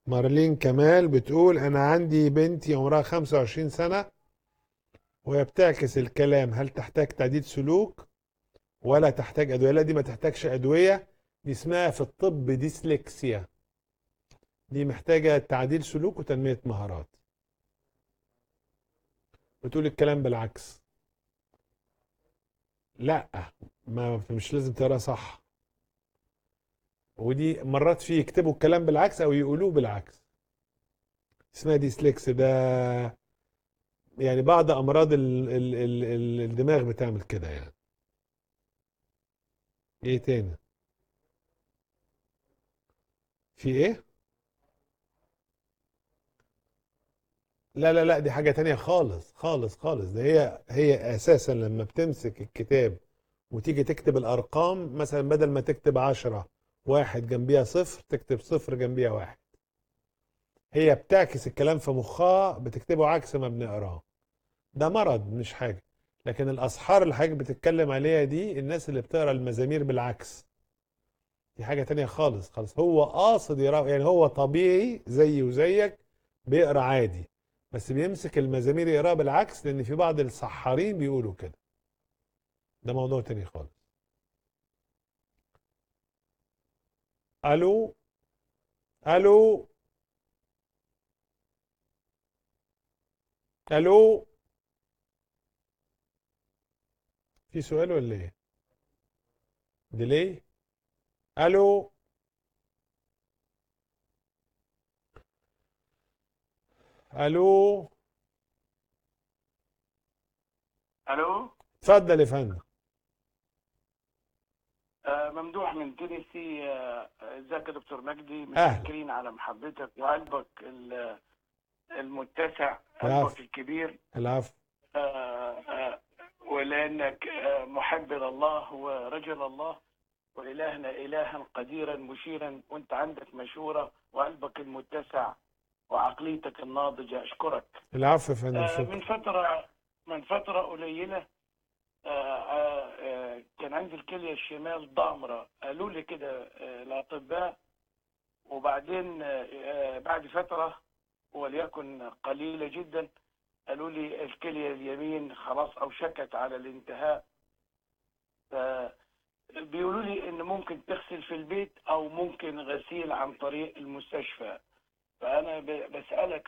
مارلين كمال بتقول أنا عندي بنتي عمرها 25 سنة وهي بتعكس الكلام هل تحتاج تعديل سلوك ولا تحتاج أدوية لا دي ما تحتاجش أدوية دي اسمها في الطب ديسلكسيا دي محتاجة تعديل سلوك وتنمية مهارات بتقول الكلام بالعكس لا ما مش لازم تقرا صح ودي مرات في يكتبوا الكلام بالعكس او يقولوه بالعكس اسمها ديسلكس ده يعني بعض امراض ال ال ال ال الدماغ بتعمل كده يعني ايه تاني في ايه لا لا لا دي حاجة تانية خالص خالص خالص ده هي هي اساسا لما بتمسك الكتاب وتيجي تكتب الارقام مثلا بدل ما تكتب عشرة واحد جنبيها صفر تكتب صفر جنبيها واحد هي بتعكس الكلام في مخها بتكتبه عكس ما بنقراه ده مرض مش حاجة لكن الأسحار اللي حضرتك بتتكلم عليها دي الناس اللي بتقرا المزامير بالعكس دي حاجة تانية خالص خالص هو قاصد يقرا يعني هو طبيعي زي وزيك بيقرا عادي بس بيمسك المزامير يقراها بالعكس لأن في بعض السحارين بيقولوا كده ده موضوع تاني خالص الو الو الو في سؤال ولا ايه ديلي الو الو الو اتفضل يا فندم آه، ممدوح من تينيسي آه، ازيك يا دكتور مجدي أهلا. متشكرين على محبتك وقلبك ال- المتسع العفو. قلبك الكبير العفو آه، آه، ولانك آه، محب لله ورجل الله والهنا الها قديرا مشيرا وانت عندك مشوره وقلبك المتسع وعقليتك الناضجه اشكرك العفو يا فندم آه، من شكرا فترة من فترة قليلة آه، آه، آه، كان عندي الكلية الشمال ضامرة قالوا لي كده آه، الأطباء وبعدين آه، آه، بعد فترة وليكن قليلة جدا قالوا لي الكلية اليمين خلاص أوشكت على الانتهاء ف- بيقولوا لي إن ممكن تغسل في البيت أو ممكن غسيل عن طريق المستشفى فأنا ب- بسألك